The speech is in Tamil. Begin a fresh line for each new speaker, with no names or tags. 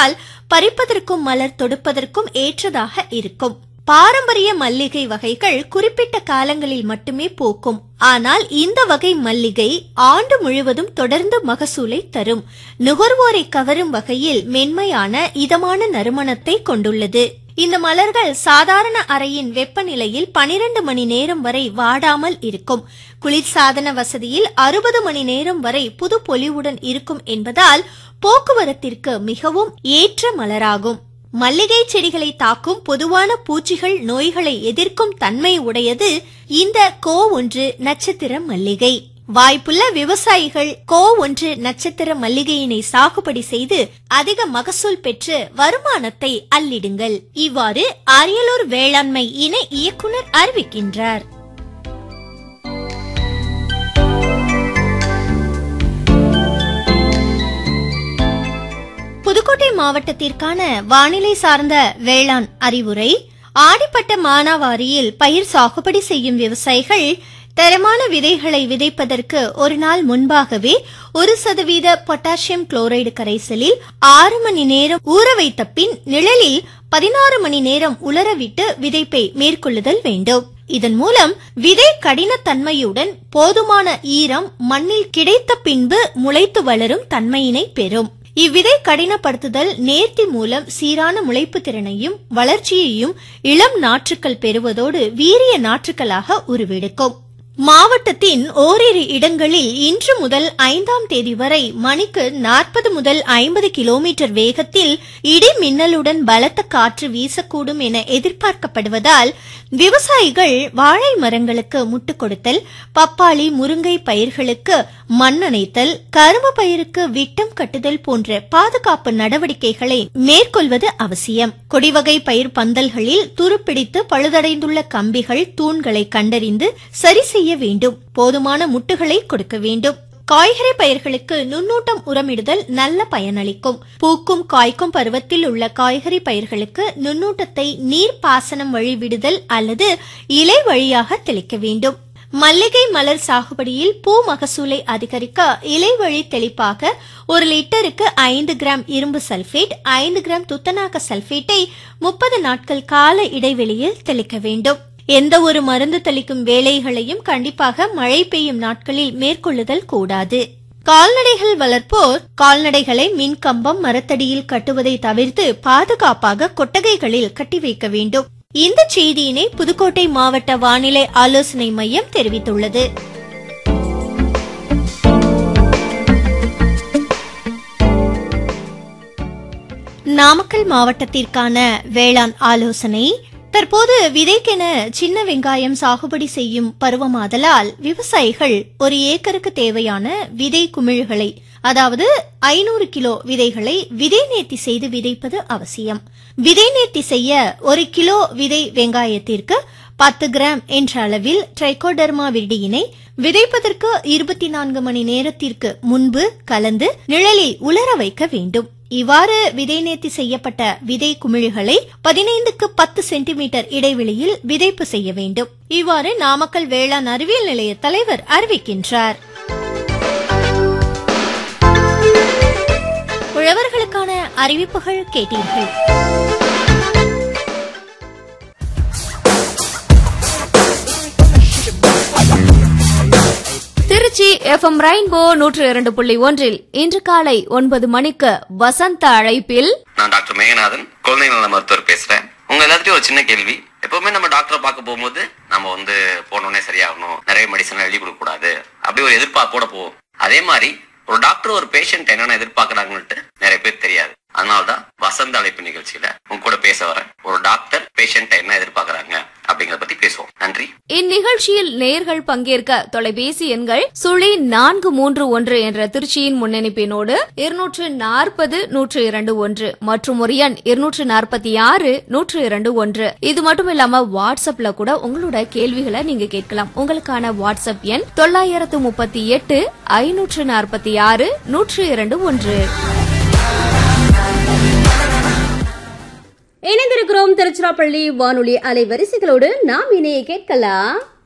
என்பதால் பறிப்பதற்கும் மலர் தொடுப்பதற்கும் ஏற்றதாக இருக்கும் பாரம்பரிய மல்லிகை வகைகள் குறிப்பிட்ட காலங்களில் மட்டுமே பூக்கும் ஆனால் இந்த வகை மல்லிகை ஆண்டு முழுவதும் தொடர்ந்து மகசூலை தரும் நுகர்வோரை கவரும் வகையில் மென்மையான இதமான நறுமணத்தை கொண்டுள்ளது இந்த மலர்கள் சாதாரண அறையின் வெப்பநிலையில் 12 மணி நேரம் வரை வாடாமல் இருக்கும் குளிர்சாதன வசதியில் அறுபது மணி நேரம் வரை புது பொலிவுடன் இருக்கும் என்பதால் போக்குவரத்திற்கு மிகவும் ஏற்ற மலராகும் மல்லிகை செடிகளை தாக்கும் பொதுவான பூச்சிகள் நோய்களை எதிர்க்கும் தன்மை உடையது இந்த கோ ஒன்று நட்சத்திர மல்லிகை வாய்ப்புள்ள விவசாயிகள் கோ ஒன்று நட்சத்திர மல்லிகையினை சாகுபடி செய்து அதிக மகசூல் பெற்று வருமானத்தை அள்ளிடுங்கள் இவ்வாறு அரியலூர் வேளாண்மை இணை இயக்குனர் அறிவிக்கின்றார் புதுக்கோட்டை மாவட்டத்திற்கான வானிலை சார்ந்த வேளாண் அறிவுரை ஆடிப்பட்ட மானாவாரியில் பயிர் சாகுபடி செய்யும் விவசாயிகள் தரமான விதைகளை விதைப்பதற்கு ஒரு நாள் முன்பாகவே ஒரு சதவீத பொட்டாசியம் குளோரைடு கரைசலில் ஆறு மணி நேரம் ஊற வைத்த பின் நிழலில் பதினாறு மணி நேரம் உலரவிட்டு விதைப்பை மேற்கொள்ளுதல் வேண்டும் இதன் மூலம் விதை கடினத்தன்மையுடன் போதுமான ஈரம் மண்ணில் கிடைத்த பின்பு முளைத்து வளரும் தன்மையினை பெறும் இவ்விதை கடினப்படுத்துதல் நேர்த்தி மூலம் சீரான முளைப்பு திறனையும் வளர்ச்சியையும் இளம் நாற்றுக்கள் பெறுவதோடு வீரிய நாற்றுக்களாக உருவெடுக்கும் மாவட்டத்தின் ஓரிரு இடங்களில் இன்று முதல் ஐந்தாம் தேதி வரை மணிக்கு நாற்பது முதல் ஐம்பது கிலோமீட்டர் வேகத்தில் இடி மின்னலுடன் பலத்த காற்று வீசக்கூடும் என எதிர்பார்க்கப்படுவதால் விவசாயிகள் வாழை மரங்களுக்கு முட்டு கொடுத்தல் பப்பாளி முருங்கை பயிர்களுக்கு மண் அணைத்தல் கரும்பு பயிருக்கு விட்டம் கட்டுதல் போன்ற பாதுகாப்பு நடவடிக்கைகளை மேற்கொள்வது அவசியம் கொடிவகை பயிர் பந்தல்களில் துருப்பிடித்து பழுதடைந்துள்ள கம்பிகள் தூண்களை கண்டறிந்து சரி செய்ய வேண்டும் போதுமான முட்டுகளை கொடுக்க வேண்டும் காய்கறி பயிர்களுக்கு நுண்ணூட்டம் உரமிடுதல் நல்ல பயனளிக்கும் பூக்கும் காய்க்கும் பருவத்தில் உள்ள காய்கறி பயிர்களுக்கு நுண்ணூட்டத்தை நீர் பாசனம் வழி விடுதல் அல்லது இலை வழியாக தெளிக்க வேண்டும் மல்லிகை மலர் சாகுபடியில் பூ மகசூலை அதிகரிக்க இலை வழி தெளிப்பாக ஒரு லிட்டருக்கு ஐந்து கிராம் இரும்பு சல்பேட் ஐந்து கிராம் துத்தநாக சல்பேட்டை முப்பது நாட்கள் கால இடைவெளியில் தெளிக்க வேண்டும் எந்த ஒரு மருந்து தெளிக்கும் வேலைகளையும் கண்டிப்பாக மழை பெய்யும் நாட்களில் மேற்கொள்ளுதல் கூடாது கால்நடைகள் வளர்ப்போர் கால்நடைகளை மின் கம்பம் மரத்தடியில் கட்டுவதை தவிர்த்து பாதுகாப்பாக கொட்டகைகளில் கட்டி வைக்க வேண்டும் இந்த செய்தியினை புதுக்கோட்டை மாவட்ட வானிலை ஆலோசனை மையம் தெரிவித்துள்ளது நாமக்கல் மாவட்டத்திற்கான வேளாண் ஆலோசனை தற்போது விதைக்கென சின்ன வெங்காயம் சாகுபடி செய்யும் பருவமாதலால் விவசாயிகள் ஒரு ஏக்கருக்கு தேவையான விதை குமிழ்களை அதாவது ஐநூறு கிலோ விதைகளை விதை நேர்த்தி செய்து விதைப்பது அவசியம் விதை நேர்த்தி செய்ய ஒரு கிலோ விதை வெங்காயத்திற்கு பத்து கிராம் என்ற அளவில் ட்ரைகோடர்மா விரிடியினை விதைப்பதற்கு இருபத்தி நான்கு மணி நேரத்திற்கு முன்பு கலந்து நிழலில் உலர வைக்க வேண்டும் இவ்வாறு விதை நேர்த்தி செய்யப்பட்ட விதை குமிழ்களை பதினைந்துக்கு பத்து சென்டிமீட்டர் இடைவெளியில் விதைப்பு செய்ய வேண்டும் இவ்வாறு நாமக்கல் வேளாண் அறிவியல் நிலைய தலைவர் அறிவிக்கின்றார் உழவர்களுக்கான அறிவிப்புகள் கேட்டீர்கள்
திருச்சி எஃப்எம் ரெயின்போ நூற்று இரண்டு புள்ளி ஒன்றில் இன்று காலை ஒன்பது மணிக்கு வசந்த அழைப்பில்
நான் டாக்டர் மேகநாதன் குழந்தை நல மருத்துவர் பேசுறேன் உங்க எல்லாத்தையும் ஒரு சின்ன கேள்வி எப்பவுமே நம்ம டாக்டரை பார்க்க போகும்போது நம்ம வந்து போனோடனே சரியாகணும் நிறைய மெடிசன் எழுதி கொடுக்க கூடாது அப்படி ஒரு எதிர்பார்ப்போட போவோம் அதே மாதிரி ஒரு டாக்டர் ஒரு பேஷண்ட் என்னென்ன எதிர்பார்க்கறாங்கன்னுட்டு நிறைய பேர் தெரியாது அதனாலதான் வசந்த அழைப்பு நிகழ்ச்சியில உங்க கூட பேச வரேன் ஒரு டாக்டர் பேஷண்ட் என்ன எதிர்பார்க்கறாங்க அப்படிங்கறத பத்தி பேசுவோம் நன்றி
இந்நிகழ்ச்சியில் நேர்கள் பங்கேற்க தொலைபேசி எண்கள் சுழி நான்கு மூன்று ஒன்று என்ற திருச்சியின் முன்னணிப்பினோடு இருநூற்று நாற்பது நூற்று இரண்டு ஒன்று மற்றும் ஒரு எண் இருநூற்று நாற்பத்தி ஆறு நூற்று இரண்டு ஒன்று இது மட்டும் இல்லாம வாட்ஸ்அப்ல கூட உங்களோட கேள்விகளை நீங்க கேட்கலாம் உங்களுக்கான வாட்ஸ்அப் எண் தொள்ளாயிரத்து முப்பத்தி எட்டு ஐநூற்று நாற்பத்தி ஆறு நூற்று இரண்டு ஒன்று
இணைந்திருக்கிறோம் திருச்சிராப்பள்ளி வானொலி அலைவரிசைகளோடு நாம் இணைய கேட்கலாம்